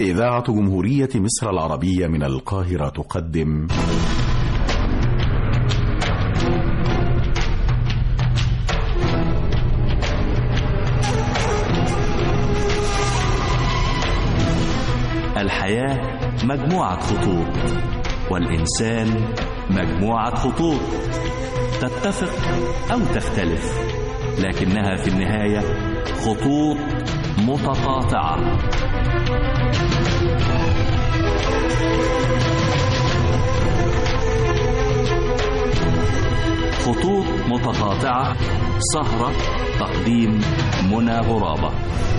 إذاعة جمهورية مصر العربية من القاهرة تقدم الحياة مجموعة خطوط والإنسان مجموعة خطوط تتفق أو تختلف لكنها في النهاية خطوط متقاطعة خطوط متقاطعة سهرة تقديم منى غرابة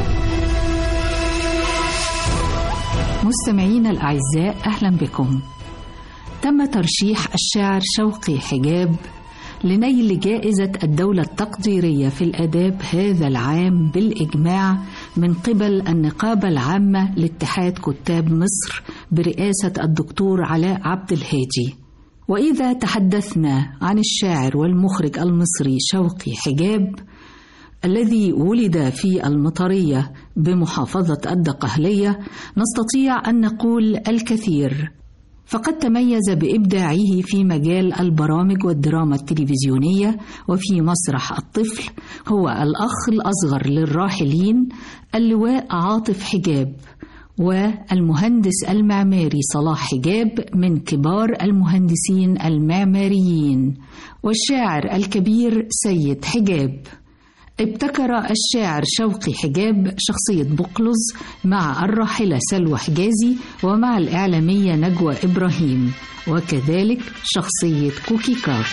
مستمعينا الأعزاء أهلا بكم تم ترشيح الشاعر شوقي حجاب لنيل جائزة الدولة التقديرية في الآداب هذا العام بالإجماع من قبل النقابة العامة لاتحاد كتاب مصر برئاسة الدكتور علاء عبد الهادي وإذا تحدثنا عن الشاعر والمخرج المصري شوقي حجاب الذي ولد في المطرية بمحافظة الدقهلية نستطيع أن نقول الكثير فقد تميز بإبداعه في مجال البرامج والدراما التلفزيونية وفي مسرح الطفل هو الأخ الأصغر للراحلين اللواء عاطف حجاب والمهندس المعماري صلاح حجاب من كبار المهندسين المعماريين والشاعر الكبير سيد حجاب ابتكر الشاعر شوقي حجاب شخصية بقلز مع الراحلة سلوى حجازي ومع الإعلامية نجوى إبراهيم وكذلك شخصية كوكي كاك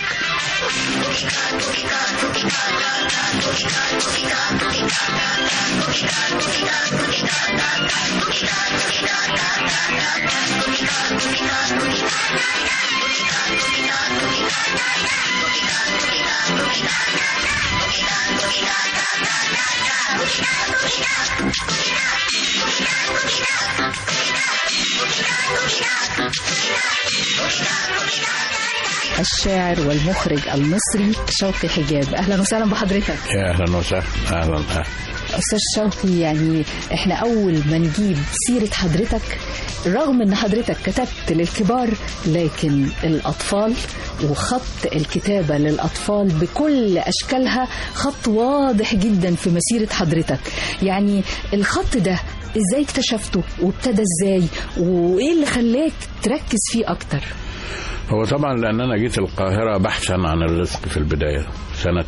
الشاعر والمخرج المصري شوقي حجاب اهلا وسهلا بحضرتك يا اهلا وسهلا اهلا اهلا استاذ شوقي يعني احنا اول ما نجيب سيره حضرتك رغم ان حضرتك كتبت للكبار لكن الاطفال وخط الكتابه للاطفال بكل اشكالها خط واضح جدا في مسيره حضرتك يعني الخط ده ازاي اكتشفته وابتدى ازاي وايه اللي خلاك تركز فيه اكتر هو طبعا لان انا جيت القاهره بحثا عن الرزق في البدايه سنه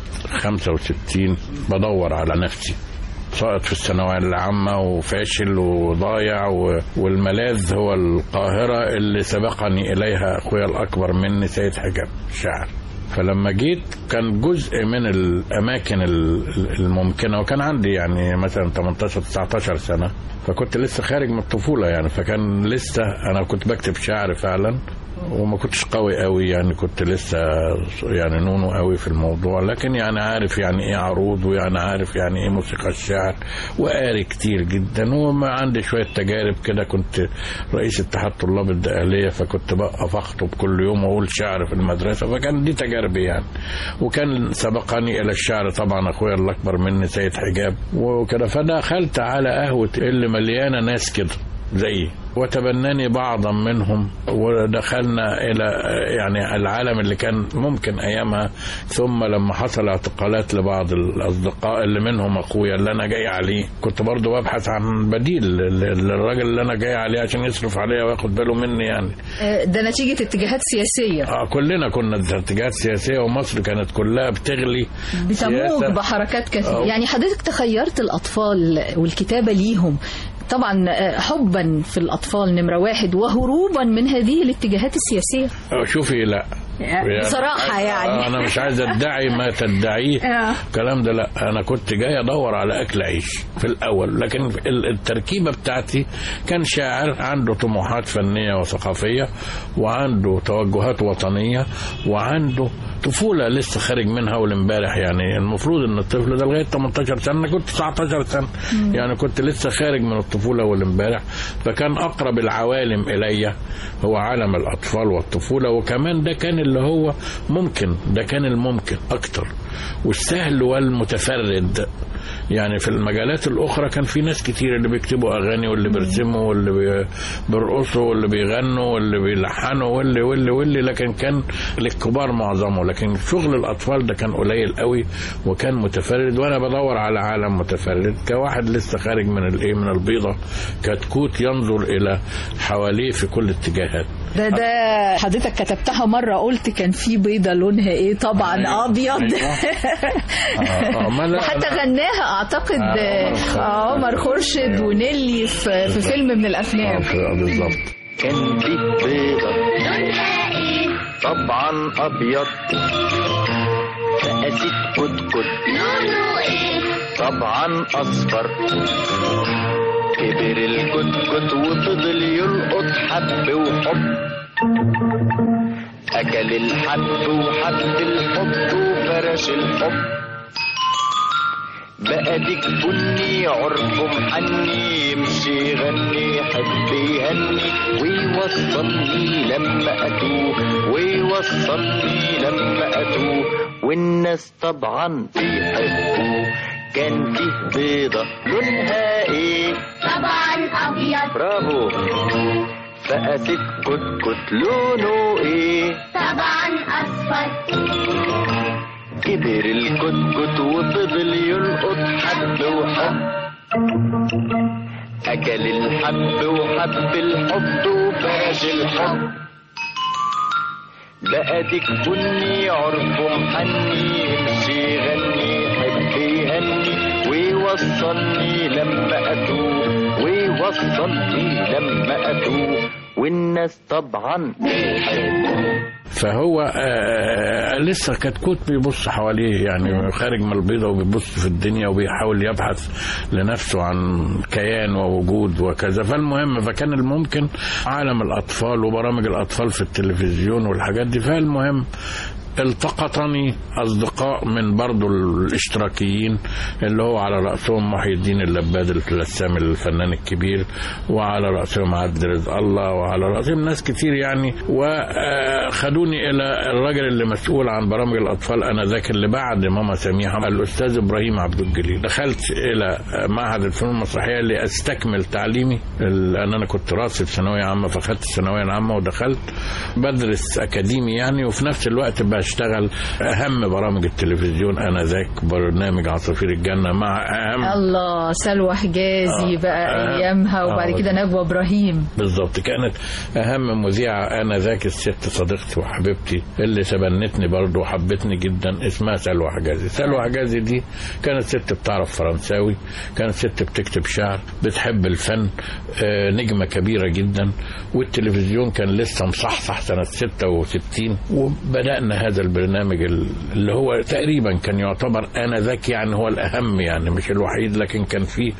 65 بدور على نفسي سقط في الثانوية العامة وفاشل وضايع و... والملاذ هو القاهرة اللي سبقني إليها أخويا الأكبر مني سيد حجاب شاعر فلما جيت كان جزء من الاماكن الممكنه وكان عندي يعني مثلا 18 19 سنه فكنت لسه خارج من الطفوله يعني فكان لسه انا كنت بكتب شعر فعلا وما كنتش قوي قوي يعني كنت لسه يعني نونو قوي في الموضوع لكن يعني عارف يعني ايه عروض ويعني عارف يعني ايه موسيقى الشعر وقاري كتير جدا وما عندي شويه تجارب كده كنت رئيس اتحاد طلاب الدقهليه فكنت بقف اخطب كل يوم واقول شعر في المدرسه فكان دي تجاربي يعني وكان سبقني الى الشعر طبعا اخويا الاكبر مني سيد حجاب وكده فدخلت على قهوه اللي مليانه ناس كده زيي وتبناني بعضا منهم ودخلنا الى يعني العالم اللي كان ممكن ايامها ثم لما حصل اعتقالات لبعض الاصدقاء اللي منهم اخويا اللي انا جاي عليه كنت برضو ببحث عن بديل للراجل اللي انا جاي عليه عشان يصرف عليا وياخد باله مني يعني ده نتيجه اتجاهات سياسيه اه كلنا كنا اتجاهات سياسيه ومصر كانت كلها بتغلي بتموج بحركات كثيره يعني حضرتك تخيرت الاطفال والكتابه ليهم طبعا حبا في الاطفال نمره واحد وهروبا من هذه الاتجاهات السياسيه شوفي لا بصراحة يعني أنا مش عايز أدعي ما تدعيه الكلام ده لا أنا كنت جاي أدور على أكل عيش في الأول لكن التركيبة بتاعتي كان شاعر عنده طموحات فنية وثقافية وعنده توجهات وطنية وعنده طفولة لسه خارج منها أول امبارح يعني المفروض إن الطفل ده لغاية 18 سنة أنا كنت 19 سنة يعني كنت لسه خارج من الطفولة أول امبارح فكان أقرب العوالم إلي هو عالم الأطفال والطفولة وكمان ده كان اللي هو ممكن ده كان الممكن أكتر والسهل والمتفرد يعني في المجالات الاخرى كان في ناس كتير اللي بيكتبوا اغاني واللي بيرسموا واللي بي- بيرقصوا واللي بيغنوا واللي بيلحنوا واللي واللي واللي لكن كان للكبار معظمه لكن شغل الاطفال ده كان قليل قوي وكان متفرد وانا بدور على عالم متفرد كواحد لسه خارج من الايه من البيضه كتكوت ينظر الى حواليه في كل اتجاهات ده ده حضرتك كتبتها مرة قلت كان في بيضة لونها ايه طبعا أيوة. أبيض أيوة. آه، آه، ما لا- وحتى لا. غناها أعتقد آه، عمر خالد. آه، عمر خورشيد ونيلي في, في فيلم من الأفلام آه، بالظبط كان في بيضة طبعا أبيض فقست كتكت طبعا أصفر كبر الكتكت وفضل يلقط حب وحب أكل الحب وحب الحب وفرش الحب بقى ديك بني عرفه محني يمشي يغني يحب يهني ويوصلني لما اتوه ويوصلني لما اتوه والناس طبعا بيحبوه كان فيه بيضة لونها ايه طبعا أبيض برافو فقست كتكت لونه ايه طبعا أصفر كبر الكتكت وفضل يلقط حب وحب أكل الحب وحب الحب وفرش الحب بقى ديك بني عرفه محني يمشي يغني يحب يهني ويوصلني لما أتوه ويوصلني لما أتوه والناس طبعا بيحبوه فهو آه لسه كتكوت بيبص حواليه يعني خارج من البيضة وبيبص في الدنيا وبيحاول يبحث لنفسه عن كيان ووجود وكذا فالمهم فكان الممكن عالم الأطفال وبرامج الأطفال في التلفزيون والحاجات دي فالمهم التقطني أصدقاء من برضو الاشتراكيين اللي هو على رأسهم محي الدين اللباد الرسام الفنان الكبير وعلى رأسهم عبد رزق الله وعلى رأسهم ناس كتير يعني وخدوني إلى الراجل اللي مسؤول عن برامج الأطفال أنا ذاك اللي بعد ماما سميحة الأستاذ إبراهيم عبد الجليل دخلت إلى معهد الفنون المسرحية لأستكمل تعليمي لأن أنا كنت راسب ثانوية عامة فخدت الثانوية العامة ودخلت بدرس أكاديمي يعني وفي نفس الوقت بشتغل أهم برامج التلفزيون أنا ذاك برنامج عصافير الجنة مع أهم الله سلوى حجازي آه. بقى آه. ايامها وبعد آه. كده نجوى ابراهيم بالظبط كانت اهم مذيعه انا ذاك الست صديقتي وحبيبتي اللي تبنتني برضه وحبتني جدا اسمها سلوى حجازي سلوى حجازي دي كانت ست بتعرف فرنساوي كانت ست بتكتب شعر بتحب الفن آه، نجمه كبيره جدا والتلفزيون كان لسه مصحصح سنه 66 وبدانا هذا البرنامج اللي هو تقريبا كان يعتبر انا ذاك يعني هو الاهم يعني مش الوحيد لكن كان فيه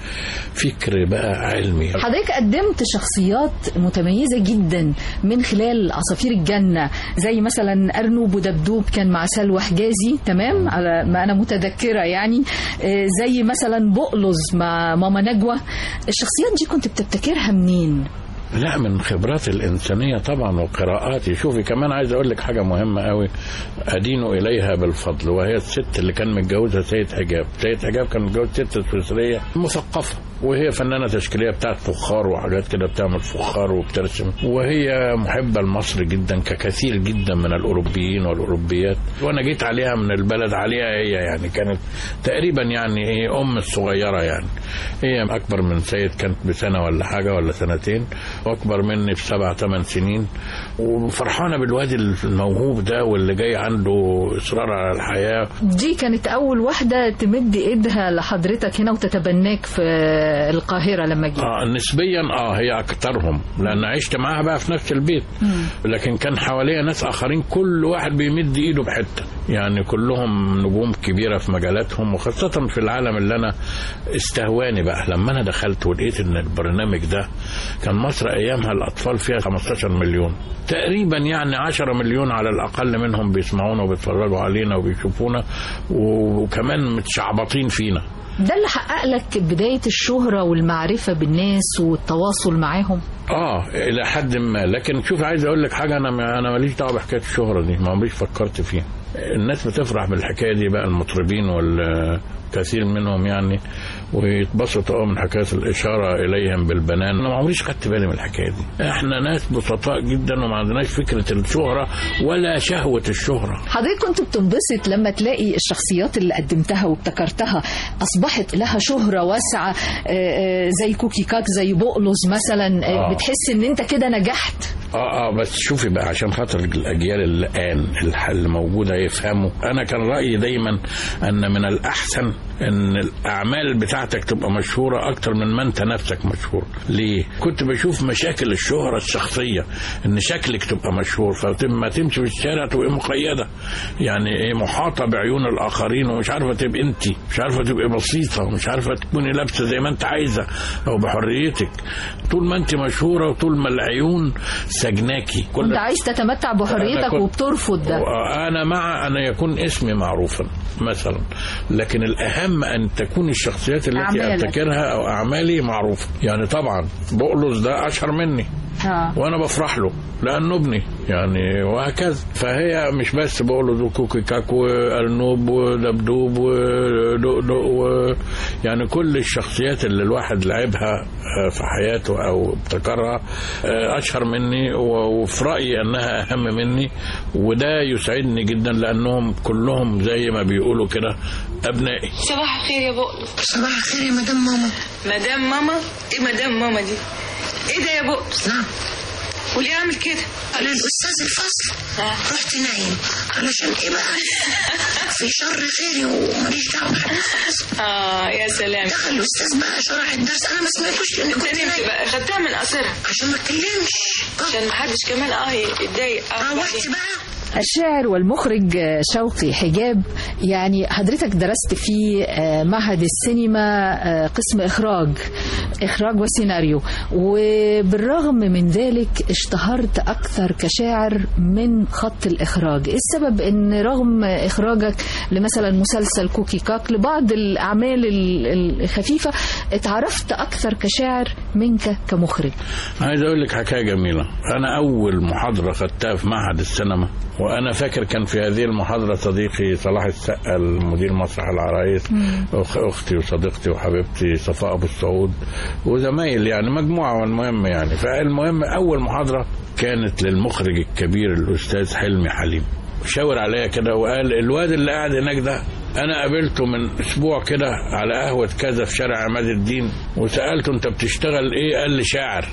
فكر بقى علمي حضرتك قدمت شخصيات متميزة جدا من خلال عصافير الجنة زي مثلا أرنوب ودبدوب كان مع سلوى حجازي تمام على ما أنا متذكرة يعني آه، زي مثلا بقلز مع ماما نجوى الشخصيات دي كنت بتبتكرها منين؟ لا من خبرات الإنسانية طبعا وقراءاتي شوفي كمان عايز أقول لك حاجة مهمة قوي أدين إليها بالفضل وهي الست اللي كان متجوزها سيد حجاب سيد حجاب كان متجوز ست سويسرية مثقفة وهي فنانة تشكيلية بتاعت فخار وحاجات كده بتعمل فخار وبترسم وهي محبة لمصر جدا ككثير جدا من الأوروبيين والأوروبيات وأنا جيت عليها من البلد عليها هي يعني كانت تقريبا يعني هي أم الصغيرة يعني هي أكبر من سيد كانت بسنة ولا حاجة ولا سنتين وأكبر مني بسبع ثمان سنين وفرحانة بالواد الموهوب ده واللي جاي عنده إصرار على الحياة دي كانت أول واحدة تمد إيدها لحضرتك هنا وتتبناك في القاهرة لما جيت آه نسبيا اه هي اكترهم لان عشت معاها بقى في نفس البيت لكن كان حواليها ناس اخرين كل واحد بيمد ايده بحته يعني كلهم نجوم كبيره في مجالاتهم وخاصه في العالم اللي انا استهواني بقى لما انا دخلت ولقيت ان البرنامج ده كان مصر ايامها الاطفال فيها 15 مليون تقريبا يعني 10 مليون على الاقل منهم بيسمعونا وبيتفرجوا علينا وبيشوفونا وكمان متشعبطين فينا ده اللي حقق لك بداية الشهرة والمعرفة بالناس والتواصل معاهم اه الى حد ما لكن شوف عايز اقول لك حاجه انا انا ماليش دعوه بحكايه الشهره دي ما ماليش فكرت فيها الناس بتفرح بالحكايه دي بقى المطربين والكثير منهم يعني ويتبسطوا قوي من حكايه الاشاره اليهم بالبنان انا ما عمريش خدت بالي من الحكايه دي احنا ناس بسطاء جدا وما عندناش فكره الشهره ولا شهوه الشهره حضرتك كنت بتنبسط لما تلاقي الشخصيات اللي قدمتها وابتكرتها اصبحت لها شهره واسعه آه، آه، زي كوكي كاك زي بقلص مثلا آه، آه. بتحس ان انت كده نجحت اه اه بس شوفي بقى عشان خاطر الاجيال اللي الان الح- اللي موجوده يفهموا انا كان رايي دايما ان من الاحسن ان الاعمال بتاعتك تبقى مشهوره اكتر من ما انت نفسك مشهور ليه كنت بشوف مشاكل الشهره الشخصيه ان شكلك تبقى مشهور فلما تمشي في الشارع تبقى مقيده يعني ايه محاطه بعيون الاخرين ومش عارفه تبقى انت مش عارفه تبقى بسيطه ومش عارفه تكوني لابسه زي ما انت عايزه او بحريتك طول ما انت مشهوره وطول ما العيون سجناكي كل انت عايز تتمتع أنا بحريتك كنت- وبترفض ده أنا مع أن يكون اسمي معروفا مثلا لكن الأهم أن تكون الشخصيات التي أعمالك. أبتكرها أو أعمالي معروفة يعني طبعا بقلص ده أشهر مني آه. وانا بفرح له لانه ابني يعني وهكذا فهي مش بس بقول له كوكي كاك وارنوب ودبدوب ودقدق و يعني كل الشخصيات اللي الواحد لعبها في حياته او ابتكرها اشهر مني و- وفي رايي انها اهم مني وده يسعدني جدا لانهم كلهم زي ما بيقولوا كده ابنائي صباح الخير يا بقلص صباح الخير يا مدام ماما مدام ماما ايه مدام ماما دي ايه ده يا بقلص نعم وليه اعمل كده انا الاستاذ الفصل آه. رحت نايم علشان ايه بقى في شر خيري وماليش دعوه بحد في الفصل اه يا سلام دخل الاستاذ بقى شرح الدرس انا ما سمعتوش لاني كنت انت نمت نايم بقى خدتها من قصرها عشان ما اتكلمش عشان محدش كمان اه يتضايق اه روحت بقى الشاعر والمخرج شوقي حجاب يعني حضرتك درست في آه، معهد السينما آه، قسم إخراج إخراج وسيناريو وبالرغم من ذلك اشتهرت أكثر كشاعر من خط الإخراج إيه السبب أن رغم إخراجك لمثلا مسلسل كوكي كاك لبعض الأعمال ال- الخفيفة اتعرفت أكثر كشاعر منك كمخرج عايز اقول لك حكايه جميله انا اول محاضره خدتها في معهد السينما وانا فاكر كان في هذه المحاضره صديقي صلاح السقا المدير مسرح العرايس أخ اختي وصديقتي وحبيبتي صفاء ابو السعود وزمايل يعني مجموعه والمهم يعني فالمهم اول محاضره كانت للمخرج الكبير الاستاذ حلمي حليم شاور عليا كده وقال الواد اللي قاعد هناك ده انا قابلته من اسبوع كده على قهوه كذا في شارع عماد الدين وسالته انت بتشتغل ايه قال لي شاعر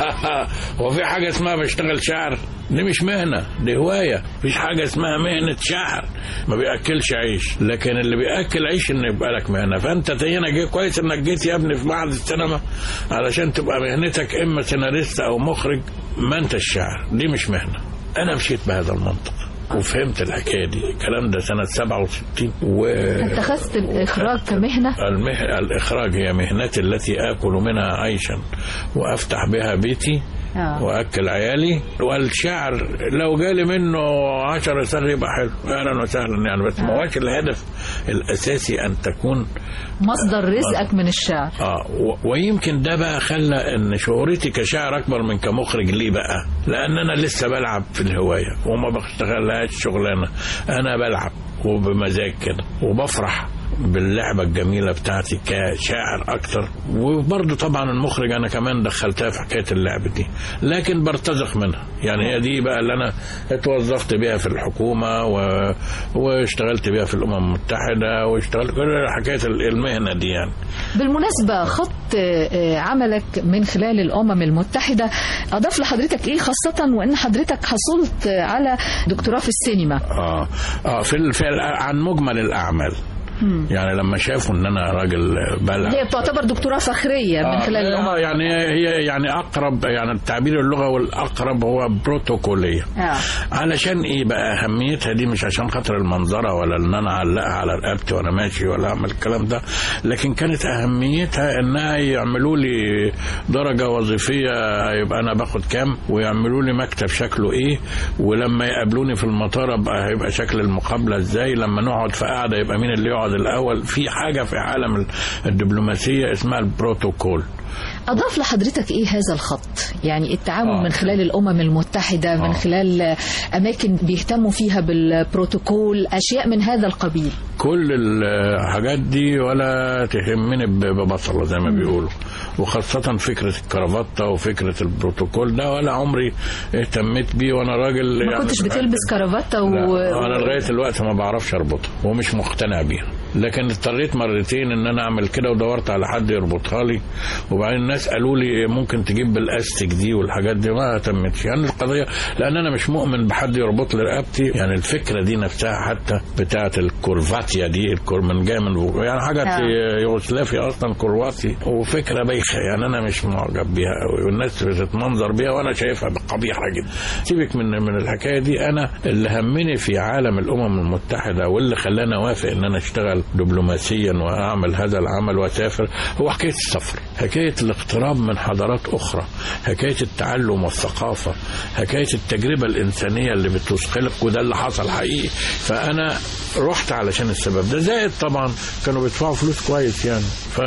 هو في حاجه اسمها بشتغل شاعر دي مش مهنه دي هوايه مفيش حاجه اسمها مهنه شاعر ما بياكلش عيش لكن اللي بياكل عيش ان يبقى لك مهنه فانت هنا جاي كويس انك جيت يا ابني في معهد السينما علشان تبقى مهنتك اما سيناريست او مخرج ما انت الشاعر دي مش مهنه انا مشيت بهذا المنطق وفهمت الحكايه دي الكلام ده سنه 67 و اتخذت الإخراج كمهنة المه... الإخراج هي مهنتي التي آكل منها عيشا وأفتح بها بيتي آه. وأكل عيالي والشعر لو جالي منه عشر سنة يبقى حلو أهلا وسهلا يعني بس ما هوش الهدف الأساسي أن تكون مصدر رزقك من الشعر اه و- ويمكن ده بقى خلى ان شهرتي كشاعر اكبر من كمخرج ليه بقى لان انا لسه بلعب في الهوايه وما بشتغلهاش شغلانه انا بلعب وبمزاج كده وبفرح باللعبة الجميلة بتاعتي كشاعر أكتر وبرضه طبعا المخرج أنا كمان دخلتها في حكاية اللعب دي لكن برتزق منها يعني هي دي بقى اللي أنا اتوظفت بيها في الحكومة و... واشتغلت بيها في الأمم المتحدة واشتغلت كل حكاية المهنة دي يعني بالمناسبة خط آه، عملك من خلال الأمم المتحدة أضاف لحضرتك إيه خاصة وإن حضرتك حصلت على دكتوراه في السينما اه اه في, ال- في ال- عن مجمل الاعمال يعني لما شافوا ان انا راجل بلع هي بتعتبر دكتوراه فخرية من خلال الأمم آه يعني هي يعني اقرب يعني التعبير اللغوي الاقرب هو بروتوكوليه آه. علشان ايه بقى اهميتها دي مش عشان خاطر المنظره ولا ان انا اعلقها على رقبتي وانا ماشي ولا اعمل الكلام ده لكن كانت اهميتها انها يعملوا لي درجه وظيفيه يبقى انا باخد كام ويعملوا لي مكتب شكله ايه ولما يقابلوني في المطار ابقى هيبقى شكل المقابله ازاي لما نقعد في قعده يبقى مين اللي يقعد المفترض الاول في حاجه في عالم ال- الدبلوماسيه اسمها البروتوكول أضاف لحضرتك إيه هذا الخط؟ يعني التعامل آه. من خلال الأمم المتحدة من آه. خلال أماكن بيهتموا فيها بالبروتوكول أشياء من هذا القبيل كل الحاجات دي ولا تهمني ب- ببصله زي ما بيقولوا وخاصة فكرة الكرافتة وفكرة البروتوكول ده ولا عمري اهتميت بيه وانا راجل ما كنتش بتلبس كرافتة و... لا انا لغايه الوقت ما بعرفش اربطها ومش مقتنع بيها لكن اضطريت مرتين ان انا اعمل كده ودورت على حد يربطها لي وبعدين الناس قالوا لي ممكن تجيب بالاستك دي والحاجات دي ما اهتمتش يعني القضيه لان انا مش مؤمن بحد يربط لي رقبتي يعني الفكره دي نفسها حتى بتاعه الكورفاتيا دي الكور من جايه من يعني حاجه آه. يوغوسلافي اصلا كرواتي وفكره بايخه يعني انا مش معجب بيها قوي والناس بتتمنظر بيها وانا شايفها قبيحه جدا سيبك من من الحكايه دي انا اللي همني في عالم الامم المتحده واللي خلاني اوافق ان انا اشتغل دبلوماسيا واعمل هذا العمل واسافر هو حكايه السفر حكايه الاقتراب من حضارات اخرى حكايه التعلم والثقافه حكايه التجربه الانسانيه اللي بتثقلك وده اللي حصل حقيقي فانا رحت علشان السبب ده زائد طبعا كانوا بيدفعوا فلوس كويس يعني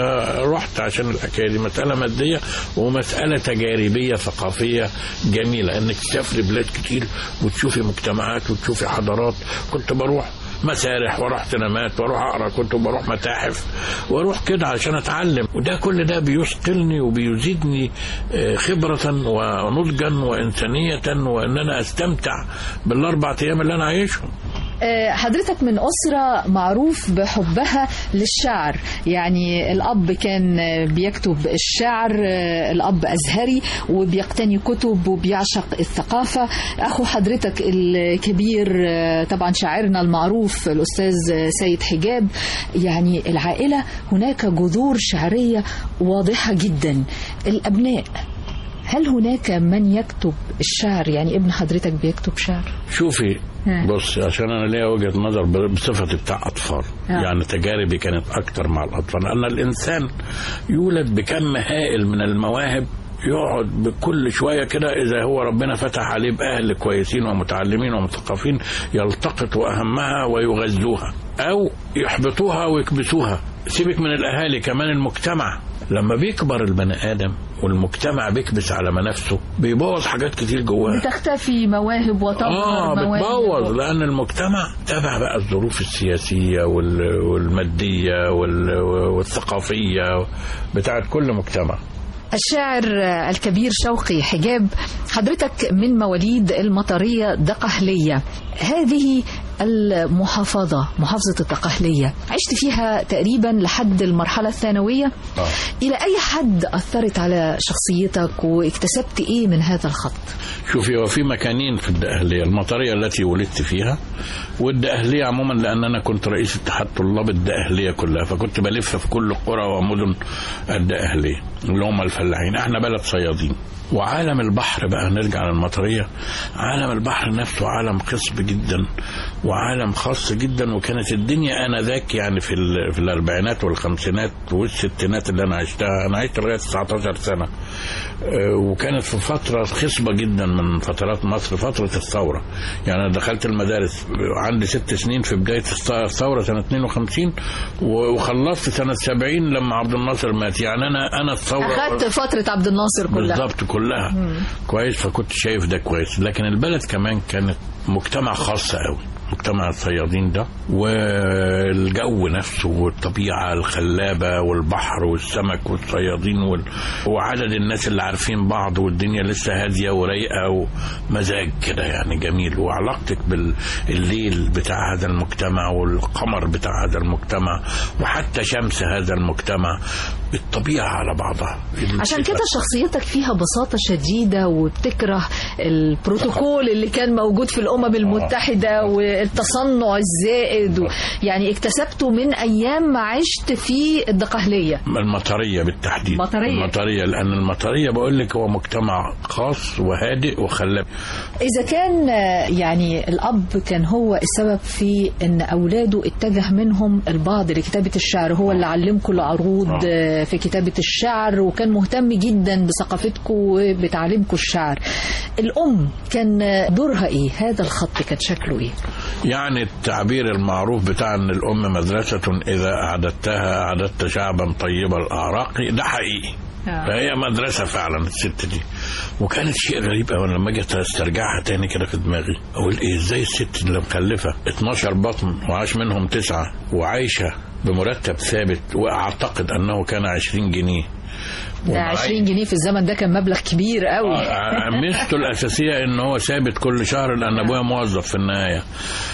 فرحت عشان الحكايه دي مساله ماديه ومساله تجاربيه ثقافيه جميله انك تسافري بلاد كتير وتشوفي مجتمعات وتشوفي حضارات كنت بروح مسارح واروح سينمات واروح اقرا كتب واروح متاحف واروح كده عشان اتعلم وده كل ده بيثقلني وبيزيدني آه، خبره ونضجا وانسانيه وان انا استمتع بالاربع ايام اللي انا عايشهم آه، حضرتك من أسرة معروف بحبها للشعر يعني الأب كان آه، بيكتب الشعر آه، الأب أزهري وبيقتني كتب وبيعشق الثقافة أخو حضرتك الكبير آه، طبعا شاعرنا المعروف الأستاذ آه، سيد حجاب يعني العائلة هناك جذور شعرية واضحة جدا الأبناء هل هناك من يكتب الشعر يعني ابن حضرتك بيكتب شعر شوفي ها. بص عشان انا ليا وجهه نظر ب- بصفتي بتاع اطفال آه. يعني تجاربي كانت اكتر مع الاطفال لان الانسان يولد بكم هائل من المواهب يقعد بكل شوية كده إذا هو ربنا فتح عليه بأهل كويسين ومتعلمين ومثقفين يلتقطوا أهمها ويغذوها أو يحبطوها ويكبسوها سيبك من الأهالي كمان المجتمع لما بيكبر البني آدم والمجتمع بيكبس على منافسه بيبوظ حاجات كتير جواه بتختفي مواهب وتظهر اه مواهب بتبوظ لان المجتمع تبع بقى الظروف السياسيه وال- والماديه وال- والثقافيه بتاعت كل مجتمع الشاعر الكبير شوقي حجاب حضرتك من مواليد المطرية دقهلية هذه المحافظة محافظة الدقهلية عشت فيها تقريبا لحد المرحلة الثانوية آه. إلى أي حد أثرت على شخصيتك واكتسبت إيه من هذا الخط شوفي هو في مكانين في الدقهليه المطريه التي ولدت فيها والدقهليه عموما لان انا كنت رئيس اتحاد طلاب الدقهليه كلها فكنت بلف في كل قرى ومدن الدقهليه اللي هم الفلاحين احنا بلد صيادين وعالم البحر بقى نرجع للمطريه عالم البحر نفسه عالم قصب جدا وعالم خاص جدا وكانت الدنيا انذاك يعني في ال- في الاربعينات والخمسينات والستينات اللي انا عشتها انا عشت لغايه 19 سنه آه، وكانت في فترة خصبة جدا من فترات مصر فترة الثورة يعني أنا دخلت المدارس عندي ست سنين في بداية الث- الثورة سنة 52 و- وخلصت سنة 70 لما عبد الناصر مات يعني أنا أنا الثورة أخذت فترة عبد الناصر كلها بالظبط كلها كويس فكنت شايف ده كويس لكن البلد كمان كانت مجتمع خاص قوي مجتمع الصيادين ده والجو نفسه والطبيعة الخلابة والبحر والسمك والصيادين وال... وعدد الناس اللي عارفين بعض والدنيا لسه هادية ورايقة ومزاج كده يعني جميل وعلاقتك بالليل بتاع هذا المجتمع والقمر بتاع هذا المجتمع وحتى شمس هذا المجتمع الطبيعة على بعضها عشان كده شخصيتك فيها بساطة شديدة وبتكره البروتوكول اللي كان موجود في الأمم المتحدة والتصنع الزائد و... يعني اكتسبته من أيام ما عشت في الدقهلية المطرية بالتحديد مطرية. المطرية لأن المطرية بقول لك هو مجتمع خاص وهادئ وخلاب إذا كان آه، يعني الأب كان هو السبب في أن أولاده اتجه منهم البعض لكتابة الشعر هو اللي علمكم العروض آه. آه، في كتابة الشعر وكان مهتم جدا بثقافتكم وبتعليمكم الشعر الأم كان آه، دورها إيه هذا الخط كان شكله إيه يعني التعبير المعروف بتاع ان الام مدرسه اذا اعددتها اعددت شعبا طيب الاعراق ده حقيقي فهي مدرسة فعلا الست دي وكانت شيء غريب قوي لما جيت استرجعها تاني كده في دماغي اقول ايه ازاي الست اللي مخلفة 12 بطن وعاش منهم تسعة وعايشة بمرتب ثابت واعتقد انه كان 20 جنيه ده 20 جنيه في الزمن ده كان مبلغ كبير قوي آه، ميزته الاساسيه ان هو ثابت كل شهر لان ابويا موظف في النهايه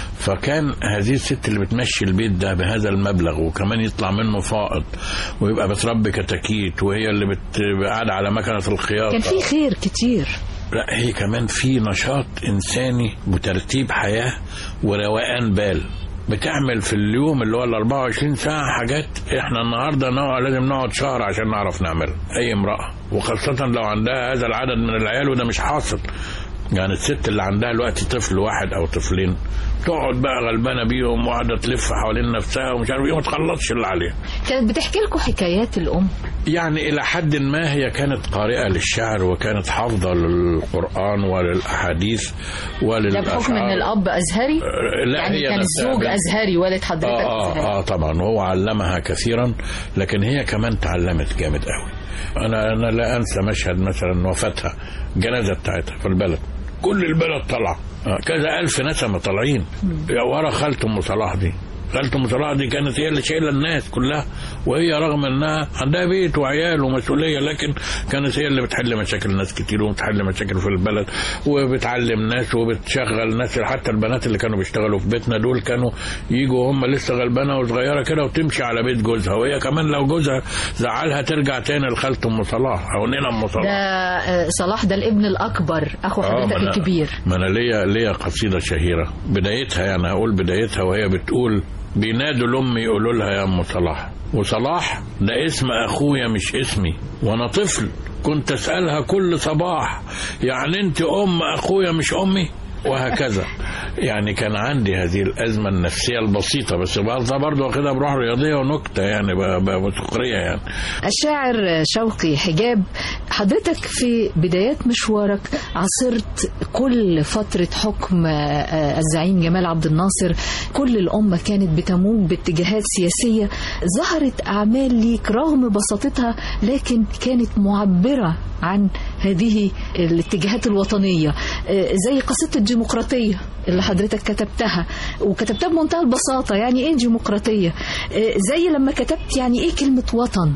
فكان هذه الست اللي بتمشي البيت ده بهذا المبلغ وكمان يطلع منه فائض ويبقى بتربي كتاكيت وهي اللي بت- قاعده على مكنه الخياطه كان في خير كتير لا هي كمان في نشاط انساني وترتيب حياه وروقان بال بتعمل في اليوم اللي هو ال 24 ساعه حاجات احنا النهارده نقعد لازم نقعد شهر عشان نعرف نعملها اي امراه وخاصه لو عندها هذا العدد من العيال وده مش حاصل يعني الست اللي عندها دلوقتي طفل واحد او طفلين تقعد بقى غلبانه بيهم وقاعده تلف حوالين نفسها ومش عارف ايه وما تخلصش اللي عليها كانت بتحكي لكم حكايات الام يعني إلى حد ما هي كانت قارئة للشعر وكانت حافظة للقرآن وللأحاديث ده وللأشعار بحكم ان الاب ازهري لا يعني هي كان نفسها الزوج بنت- ازهري والد حضرتك آه, ازهري آه, آه طبعا وهو علمها كثيرا لكن هي كمان تعلمت جامد قوي أنا أنا لا أنسى مشهد مثلا وفاتها الجنازة بتاعتها في البلد كل البلد طلع آه كذا ألف نسمة طالعين يا ورا خالته أم صلاح دي خالته أم صلاح دي كانت هي اللي شايلة الناس كلها وهي رغم انها عندها بيت وعيال ومسؤوليه لكن كانت هي اللي بتحل مشاكل ناس كتير وبتحل مشاكل في البلد وبتعلم ناس وبتشغل ناس حتى البنات اللي كانوا بيشتغلوا في بيتنا دول كانوا يجوا هم لسه غلبانه وصغيره كده وتمشي على بيت جوزها وهي كمان لو جوزها زعلها ترجع تاني لخالته ام صلاح او نينا ام ده صلاح آه، صلاح ده الابن الاكبر اخو آه، حضرتك ما أنا- الكبير ما انا ليا ليا قصيده شهيره بدايتها يعني هقول بدايتها وهي بتقول بينادوا لامي يقولوا لها يا ام صلاح وصلاح ده اسم اخويا مش اسمي وانا طفل كنت اسالها كل صباح يعني انت ام اخويا مش امي وهكذا يعني كان عندي هذه الازمه النفسيه البسيطه بس برضه برضه واخدها بروح رياضيه ونكته يعني ب- ب- بسخريه يعني الشاعر شوقي حجاب حضرتك في بدايات مشوارك عاصرت كل فترة حكم آه، الزعيم جمال عبد الناصر كل الأمة كانت بتموج باتجاهات سياسية ظهرت أعمال ليك رغم بساطتها لكن كانت معبرة عن هذه الاتجاهات الوطنية آه، زي قصيدة الديمقراطية اللي حضرتك كتبتها وكتبتها بمنتهى البساطة يعني ايه ديمقراطية آه، زي لما كتبت يعني ايه كلمة وطن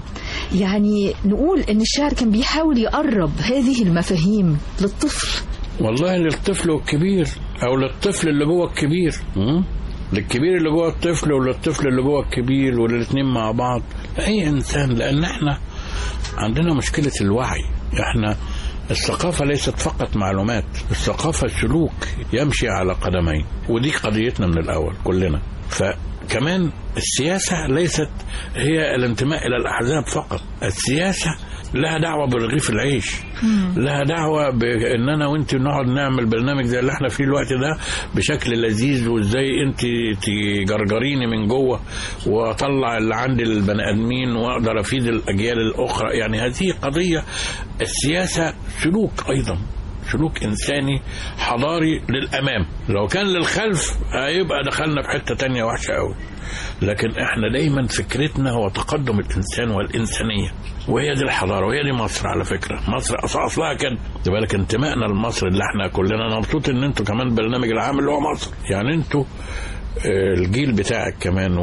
يعني نقول ان الشاعر كان بيحاول يقرب هذه المفاهيم للطفل والله للطفل والكبير او للطفل اللي جوه الكبير م? للكبير اللي جوه الطفل وللطفل اللي جوه الكبير والاثنين مع بعض اي انسان لان احنا عندنا مشكله الوعي احنا الثقافة ليست فقط معلومات الثقافة سلوك يمشي على قدمين ودي قضيتنا من الأول كلنا فكمان السياسة ليست هي الانتماء إلى الأحزاب فقط السياسة لها دعوة برغيف العيش لها دعوة بأن أنا وأنت نقعد نعمل برنامج زي اللي احنا فيه الوقت ده بشكل لذيذ وإزاي أنت تجرجريني من جوه وأطلع اللي عندي للبني آدمين وأقدر أفيد الأجيال الأخرى يعني هذه قضية السياسة سلوك أيضا سلوك إنساني حضاري للأمام لو كان للخلف هيبقى دخلنا في حتة تانية وحشة قوي لكن احنا دايما فكرتنا هو تقدم الانسان والانسانيه وهي دي الحضاره وهي دي مصر على فكره مصر أص- اصلها كده خد بالك انتمائنا لمصر اللي احنا كلنا انا مبسوط ان انتوا كمان البرنامج العام اللي هو مصر يعني انتوا آه، الجيل بتاعك كمان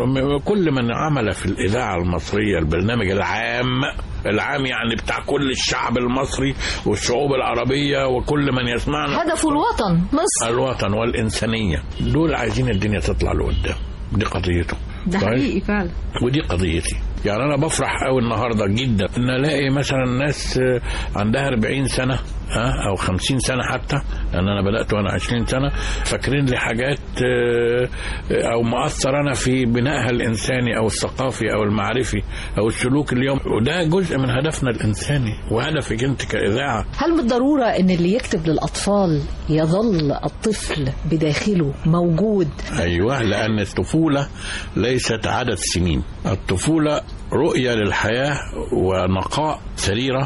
وكل من عمل في الإذاعة المصرية البرنامج العام العام يعني بتاع كل الشعب المصري والشعوب العربية وكل من يسمعنا هدف الوطن مصر الوطن والإنسانية دول عايزين الدنيا تطلع لقدام دي قضيته ده طيب؟ حقيقي فعلا ودي قضيتي يعني انا بفرح قوي النهارده جدا ان الاقي مثلا ناس آه، عندها 40 سنه ها او 50 سنه حتى لان انا بدات وانا 20 سنه فاكرين لي حاجات آه، آه، او مؤثر انا في بنائها الانساني او الثقافي او المعرفي او السلوك اليوم وده جزء من هدفنا الانساني وهدفك انت كاذاعه هل بالضرورة ان اللي يكتب للأطفال يظل الطفل بداخله موجود ايوه لان الطفوله ليست عدد سنين الطفوله رؤيه للحياه ونقاء سريره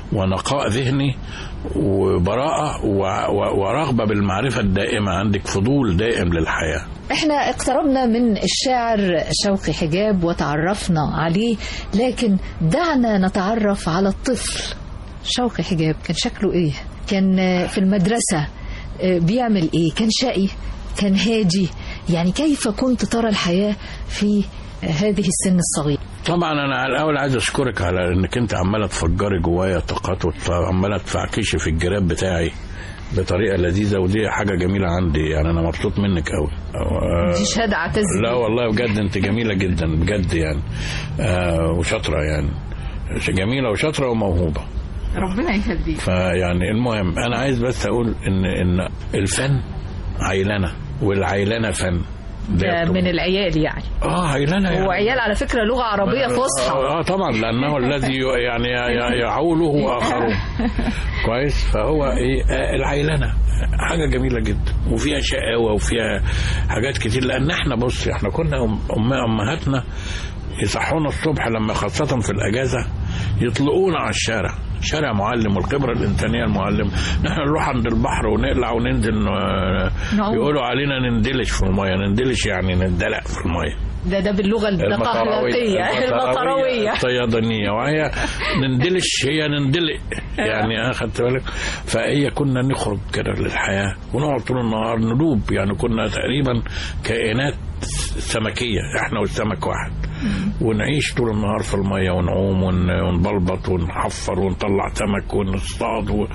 ونقاء ذهني وبراءة و- و- ورغبة بالمعرفة الدائمة عندك فضول دائم للحياة احنا اقتربنا من الشاعر شوقي حجاب وتعرفنا عليه لكن دعنا نتعرف على الطفل شوقي حجاب كان شكله ايه كان في المدرسة اه، بيعمل ايه كان شقي كان هادي يعني كيف كنت ترى الحياة في هذه السن الصغير طبعا انا على الاول عايز اشكرك على انك انت عماله تفجري جوايا طاقات وعماله تفعكشي في الجراب بتاعي بطريقه لذيذه ودي حاجه جميله عندي يعني انا مبسوط منك قوي دي شهادة اعتز لا بيها. والله بجد انت جميله جدا بجد يعني آه وشاطره يعني جميله وشاطره وموهوبه ربنا يخليك فيعني المهم انا عايز بس اقول ان ان الفن عيلنه والعيلنه فن ده من العيال يعني اه عيلنه يعني وعيال على فكرة لغة عربية فصحى اه طبعا لانه الذي ي- يعني ي- ي- يعوله اخرون كويس فهو ايه آه، العيلنه حاجه جميله جدا وفيها شقاوه وفيها حاجات كتير لان احنا بص احنا كنا أم أم- امهاتنا يصحونا الصبح لما خاصة في الأجازة يطلقونا على الشارع شارع معلم والخبرة الإنسانية المعلم نحن نروح عند البحر ونقلع وننزل ن- نعوم. يقولوا علينا نندلش في المية نندلش يعني ندلق في المية ده ده باللغة الدقهلقية المطروية الصيادنية وهي نندلش هي نندلق يعني اخدت بالك فهي كنا نخرج كده للحياة ونقعد طول النهار ندوب يعني كنا تقريبا كائنات سمكية احنا والسمك واحد ونعيش طول النهار في المية ونعوم ون- ونبلبط ونحفر ونطلع سمك ونصطاد و-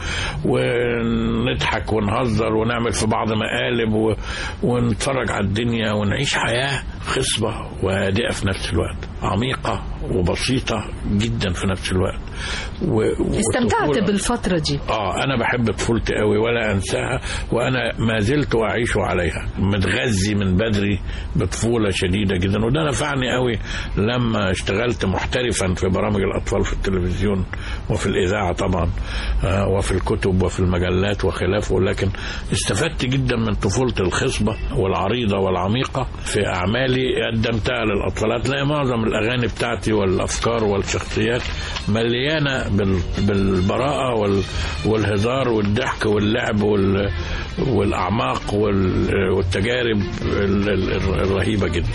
ونضحك ونهزر ونعمل في بعض مقالب و- ونتفرج على الدنيا ونعيش حياة خصبة وهادئة في نفس الوقت عميقة وبسيطة جدا في نفس الوقت و... استمتعت وطفولة. بالفترة دي اه انا بحب طفولتي قوي ولا انساها وانا ما زلت اعيش عليها متغذي من بدري بطفوله شديده جدا وده نفعني قوي لما اشتغلت محترفا في برامج الاطفال في التلفزيون وفي الاذاعه طبعا آه وفي الكتب وفي المجلات وخلافه لكن استفدت جدا من طفولتي الخصبه والعريضه والعميقه في اعمالي قدمتها للاطفال هتلاقي معظم الاغاني بتاعتي والافكار والشخصيات مليانه بال- بالبراءه وال- والهزار والضحك واللعب وال- والاعماق وال- والتجارب ال- ال- الرهيبه جدا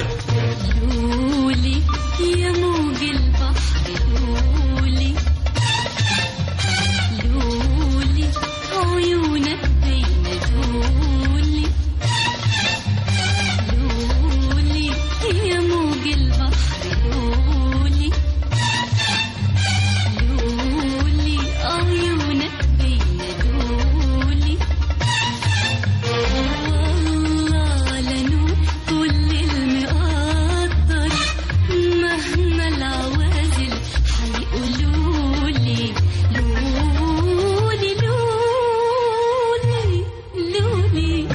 قولي يا موج البحر قولي لولي عيونك بين دولي لولي يا موج البحر قولي لولي عيونك بين دولي والله لنور كل المقدر مهما العوازل حيقولوا لي لولي لولي لولي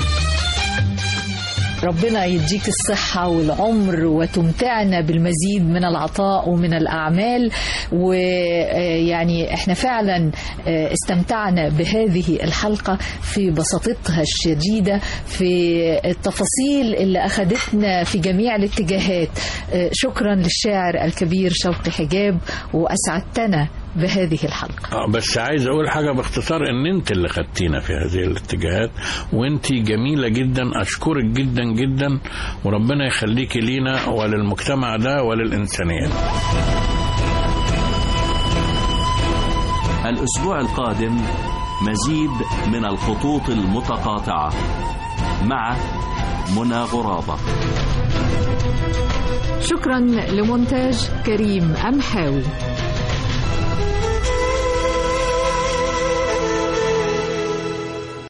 ربنا يديك الصحة والعمر وتمتعنا بالمزيد من العطاء ومن الأعمال ويعني احنا فعلا آه، استمتعنا بهذه الحلقة في بساطتها الشديدة في التفاصيل اللي أخذتنا في جميع الاتجاهات آه، شكرا للشاعر الكبير شوقي حجاب وأسعدتنا بهذه الحلقة آه، بس عايز اقول حاجه باختصار ان انت اللي خدتينا في هذه الاتجاهات وانت جميله جدا اشكرك جدا جدا وربنا يخليكي لينا وللمجتمع ده وللانسانيه الأسبوع القادم مزيد من الخطوط المتقاطعة مع منى غرابة شكرا لمونتاج كريم أمحاوي